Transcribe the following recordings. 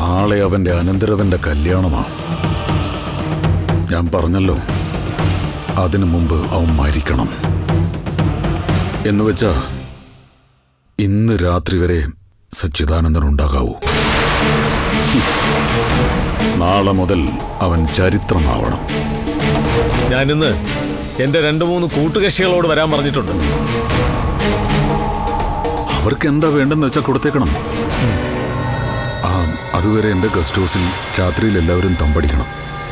നാളെ അവന്റെ അനന്തരവന്റെ കല്യാണമാണ് ഞാൻ പറഞ്ഞല്ലോ അതിനു മുമ്പ് അവൻ മരിക്കണം എന്ന് വെച്ചാ ഇന്ന് രാത്രി വരെ സച്ചിദാനന്ദൻ ഉണ്ടാകാവൂ നാളെ മുതൽ അവൻ ചരിത്രമാവണം ഞാനിന്ന് എന്റെ രണ്ടു മൂന്ന് കൂട്ടുകക്ഷികളോട് വരാൻ പറഞ്ഞിട്ടുണ്ട് അവർക്ക് എന്താ വേണ്ടെന്ന് വെച്ചാൽ കൊടുത്തേക്കണം ആ അതുവരെ എന്റെ ഗസ്റ്റ് ഹൗസിൽ രാത്രിയിൽ എല്ലാവരും തമ്പടിക്കണം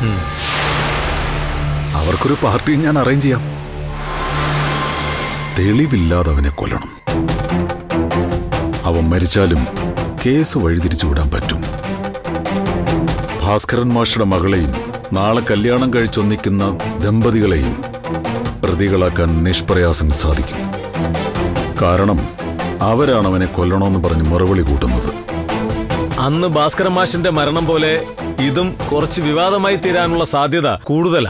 അവർക്കൊരു പാർട്ടി ഞാൻ അറേഞ്ച് ചെയ്യാം തെളിവില്ലാതെ അവനെ കൊല്ലണം അവൻ മരിച്ചാലും കേസ് വഴിതിരിച്ചു വിടാൻ പറ്റും ഭാസ്കരൻ മാഷയുടെ മകളെയും നാളെ കല്യാണം കഴിച്ചൊന്നിക്കുന്ന ദമ്പതികളെയും പ്രതികളാക്കാൻ നിഷ്പ്രയാസം സാധിക്കും കാരണം അവരാണ് അവനെ കൊല്ലണമെന്ന് പറഞ്ഞ് മറുപടി കൂട്ടുന്നത് അന്ന് ഭാസ്കര മാഷിന്റെ മരണം പോലെ ഇതും കുറച്ച് വിവാദമായി തീരാനുള്ള സാധ്യത കൂടുതലാ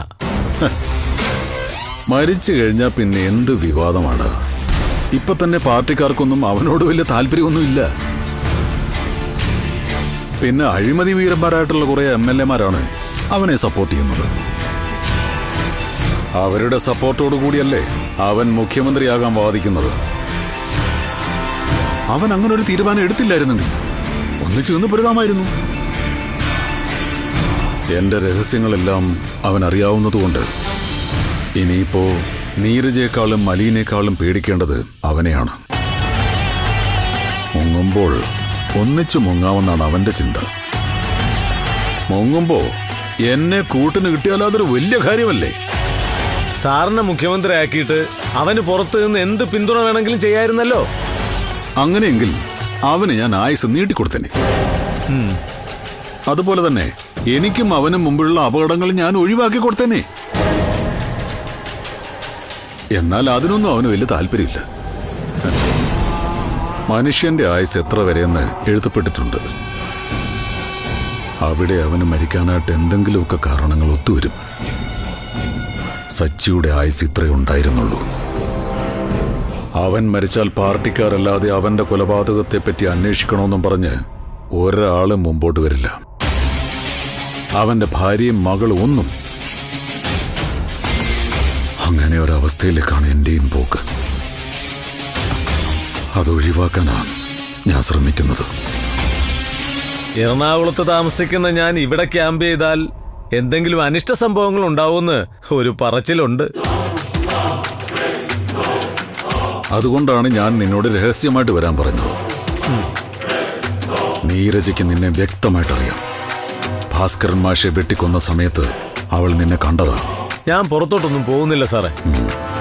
മരിച്ചു കഴിഞ്ഞാൽ പിന്നെ എന്ത് വിവാദമാണ് ഇപ്പൊ തന്നെ പാർട്ടിക്കാർക്കൊന്നും അവനോട് വലിയ താല്പര്യമൊന്നുമില്ല പിന്നെ അഴിമതി വീരന്മാരായിട്ടുള്ള കുറെ എം എൽ എമാരാണ് അവനെ സപ്പോർട്ട് ചെയ്യുന്നത് അവരുടെ സപ്പോർട്ടോടു കൂടിയല്ലേ അവൻ മുഖ്യമന്ത്രിയാകാൻ വാദിക്കുന്നത് അവൻ അങ്ങനെ ഒരു തീരുമാനം എടുത്തില്ലായിരുന്നെങ്കിൽ ഒന്നിച്ചു നിന്ന് പൊരുതാമായിരുന്നു എന്റെ രഹസ്യങ്ങളെല്ലാം അവൻ അറിയാവുന്നതുകൊണ്ട് ഇനിയിപ്പോ നീരജേക്കാളും മലീനേക്കാളും പേടിക്കേണ്ടത് അവനെയാണ് മുങ്ങുമ്പോൾ ഒന്നിച്ചു മുങ്ങാമെന്നാണ് അവന്റെ ചിന്ത മുങ്ങുമ്പോ എന്നെ കൂട്ടിന് കിട്ടിയാൽ അതൊരു വലിയ കാര്യമല്ലേ സാറിനെ മുഖ്യമന്ത്രിയാക്കിയിട്ട് അവന് പുറത്ത് നിന്ന് എന്ത് പിന്തുണ വേണമെങ്കിലും ചെയ്യായിരുന്നല്ലോ അങ്ങനെയെങ്കിൽ അവന് ഞാൻ ആയുസ് നീട്ടിക്കൊടുത്തേനെ അതുപോലെ തന്നെ എനിക്കും അവനും മുമ്പുള്ള അപകടങ്ങൾ ഞാൻ ഒഴിവാക്കി കൊടുത്തേനെ എന്നാൽ അതിനൊന്നും അവന് വലിയ താല്പര്യമില്ല മനുഷ്യന്റെ ആയുസ് എത്ര വരെയെന്ന് എഴുതപ്പെട്ടിട്ടുണ്ട് അവിടെ അവന് മരിക്കാനായിട്ട് എന്തെങ്കിലുമൊക്കെ കാരണങ്ങൾ ഒത്തുവരും സച്ചിയുടെ ആയുസ് ഇത്രേ ഉണ്ടായിരുന്നുള്ളൂ അവൻ മരിച്ചാൽ പാർട്ടിക്കാരല്ലാതെ അവന്റെ കൊലപാതകത്തെപ്പറ്റി അന്വേഷിക്കണമെന്നും പറഞ്ഞ് ഒരാളും മുമ്പോട്ട് വരില്ല അവന്റെ ഭാര്യയും മകളും ഒന്നും അങ്ങനെ ഒരവസ്ഥയിലേക്കാണ് എന്റെയും പോക്ക് അത് ഒഴിവാക്കാനാണ് ഞാൻ ശ്രമിക്കുന്നത് എറണാകുളത്ത് താമസിക്കുന്ന ഞാൻ ഇവിടെ ക്യാമ്പ് ചെയ്താൽ എന്തെങ്കിലും അനിഷ്ട സംഭവങ്ങൾ ഉണ്ടാവുമെന്ന് ഒരു പറച്ചിലുണ്ട് അതുകൊണ്ടാണ് ഞാൻ നിന്നോട് രഹസ്യമായിട്ട് വരാൻ പറഞ്ഞത് നീരജയ്ക്ക് നിന്നെ വ്യക്തമായിട്ട് അറിയാം ഭാസ്കരൻ മാഷെ വെട്ടിക്കൊന്ന സമയത്ത് അവൾ നിന്നെ കണ്ടതാണ് ഞാൻ പുറത്തോട്ടൊന്നും പോകുന്നില്ല സാറേ ഉം.